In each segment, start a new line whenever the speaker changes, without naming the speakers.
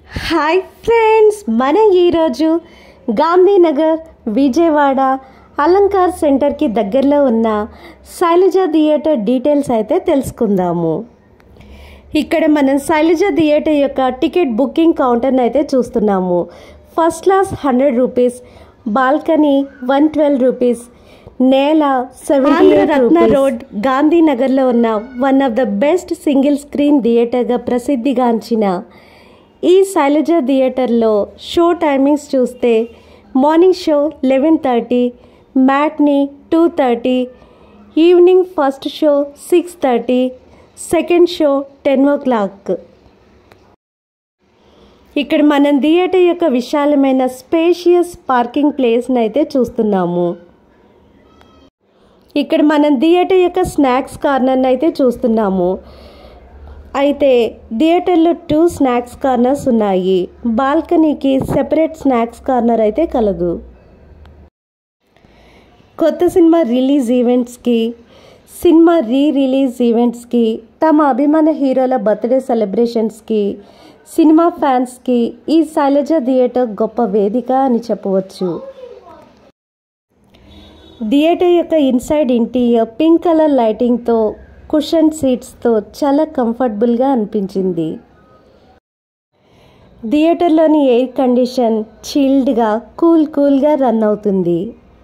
hi friends మనం ఈరోజు గాంధీనగర్ విజయవాడ అలంకార్ సెంటర్కి దగ్గరలో ఉన్న శైలజ థియేటర్ డీటెయిల్స్ అయితే తెలుసుకుందాము ఇక్కడ మనం శైలజ థియేటర్ యొక్క టికెట్ బుకింగ్ కౌంటర్ని అయితే చూస్తున్నాము first class hundred rupees balcony one twelve rupees నేల సెవెంటీ రత్న రోడ్ గాంధీనగర్లో ఉన్న one of the best single screen థియేటర్గా ప్రసిద్ధిగాంచిన ఈ శైలజ థియేటర్లో షో టైమింగ్స్ చూస్తే morning show eleven thirty matinee two thirty evening first show six thirty second show ten o'clock ఇక్కడ మనం థియేటర్ యొక్క విశాలమైన స్పేషియస్ పార్కింగ్ ప్లేస్ని అయితే చూస్తున్నాము ఇక్కడ మనం థియేటర్ యొక్క స్నాక్స్ కార్నర్ని అయితే చూస్తున్నాము అయితే థియేటర్లో టూ స్నాక్స్ కార్నర్స్ ఉన్నాయి బాల్కనీకి సెపరేట్ స్నాక్స్ కార్నర్ అయితే కలదు కొత్త సినిమా రిలీజ్ ఈవెంట్స్కి సినిమా రీ రిలీజ్ ఈవెంట్స్కి తమ అభిమాన హీరోల బర్త్డే సెలబ్రేషన్స్కి సినిమా ఫ్యాన్స్కి ఈ శైలజ థియేటర్ గొప్ప వేదిక అని చెప్పవచ్చు థియేటర్ యొక్క ఇన్సైడ్ ఇంటీరియర్ పింక్ కలర్ లైటింగ్తో కుషన్ సీట్స్తో చాలా కంఫర్టబుల్గా అనిపించింది థియేటర్లోని ఎయిర్ కండిషన్ చిల్డ్గా కూల్ కూల్గా రన్ అవుతుంది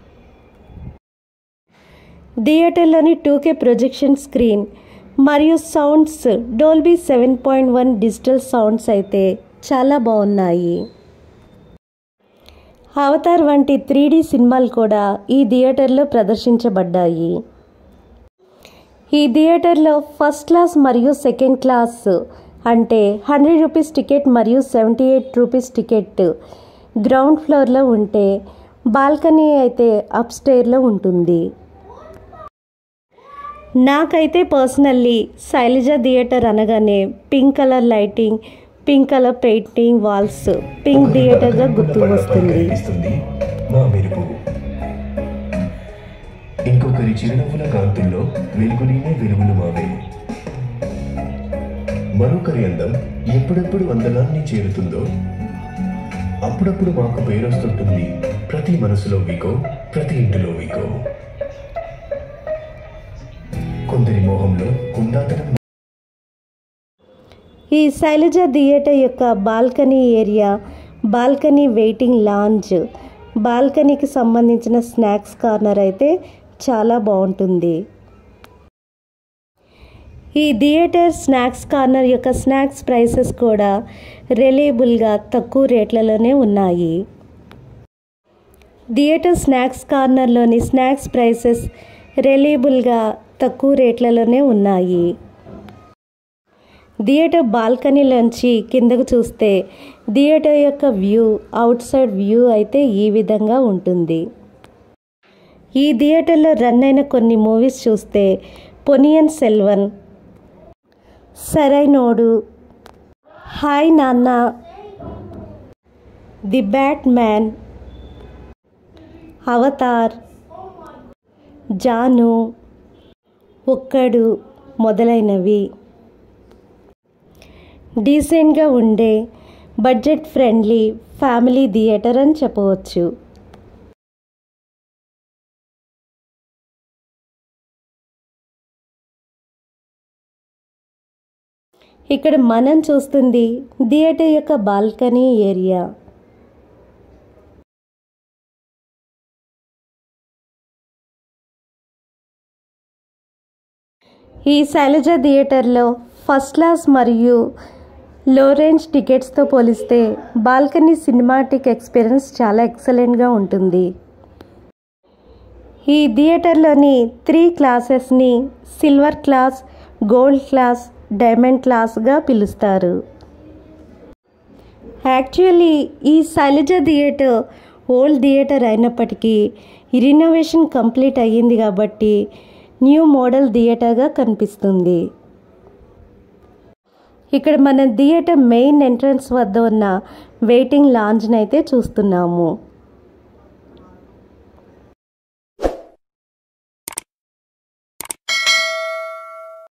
థియేటర్లోని టూకే ప్రొజెక్షన్ స్క్రీన్ మరియు sounds Dolby seven point one digital sounds అయితే చాలా బాగున్నాయి అవతార్ వంటి త్రీ డి సినిమాలు కూడా ఈ థియేటర్లో ప్రదర్శించబడ్డాయి ఈ థియేటర్లో ఫస్ట్ క్లాస్ మరియు సెకండ్ క్లాస్ అంటే హండ్రెడ్ రూపీస్ టికెట్ మరియు seventy eight rupees ticket ground ఫ్లోర్లో ఉంటే బాల్కనీ అయితే అప్ స్టేర్లో ఉంటుంది నాకైతే పర్సనల్లీ శైలజ థియేటర్ అనగానే pink colour lighting pink colour painting walls pink థియేటర్గా గుర్తు వస్తుంది
కనిపిస్తుంది మా మెరుపు ఇంకొకరి చిరునవ్వుల కాంతుల్లో వెలుగులీనే వెలుగులు మావే మరొకరి అందం ఎప్పుడెప్పుడు వందనాన్ని చేరుతుందో అప్పుడప్పుడు మాకు పేరొస్తుంటుంది ప్రతి మనసులో వీకో ప్రతి ఇంటిలో వీకో కొందరి మోహంలో కుందాతనం
ఈ శైలజ థియేటర్ యొక్క balcony area balcony waiting lounge బాల్కనీకి సంబంధించిన స్నాక్స్ కార్నర్ అయితే చాలా బాగుంటుంది ఈ థియేటర్ స్నాక్స్ కార్నర్ యొక్క స్నాక్స్ ప్రైసెస్ కూడా రిలయబుల్గా తక్కువ రేట్లలోనే ఉన్నాయి థియేటర్ స్నాక్స్ కార్నర్లోని స్నాక్స్ ప్రైసెస్ రిలయబుల్గా తక్కువ రేట్లలోనే ఉన్నాయి థియేటర్ బాల్కనీలోంచి కిందకు చూస్తే థియేటర్ యొక్క వ్యూ అవుట్ సైడ్ వ్యూ అయితే ఈ విధంగా ఉంటుంది ఈ థియేటర్లో రన్ అయిన కొన్ని మూవీస్ చూస్తే Ponniyin Selvan Sarrainodu hi Nanna the batman Avatar Jaanu Okkadu మొదలైనవి డీసెంట్గా ఉండే బడ్జెట్ ఫ్రెండ్లీ ఫ్యామిలీ థియేటర్ అని చెప్పవచ్చు ఇక్కడ మనం చూస్తుంది థియేటర్ యొక్క బాల్కనీ ఏరియా ఈ శైలజ థియేటర్లో ఫస్ట్ క్లాస్ మరియు లో రేంజ్ టికెట్స్తో పోలిస్తే బాల్కనీ సినిమాటిక్ ఎక్స్పీరియన్స్ చాలా ఎక్సలెంట్గా ఉంటుంది ఈ థియేటర్లోని త్రీ క్లాసెస్ని silver class gold class diamond క్లాస్గా పిలుస్తారు యాక్చువల్లీ ఈ శైలజ థియేటర్ ఓల్డ్ థియేటర్ అయినప్పటికీ రినోవేషన్ కంప్లీట్ అయ్యింది కాబట్టి న్యూ మోడల్ థియేటర్గా కనిపిస్తుంది ఇక్కడ మన థియేటర్ మెయిన్ ఎంట్రన్స్ వద్ద ఉన్న వెయిటింగ్ లాంజ్ని అయితే చూస్తున్నాము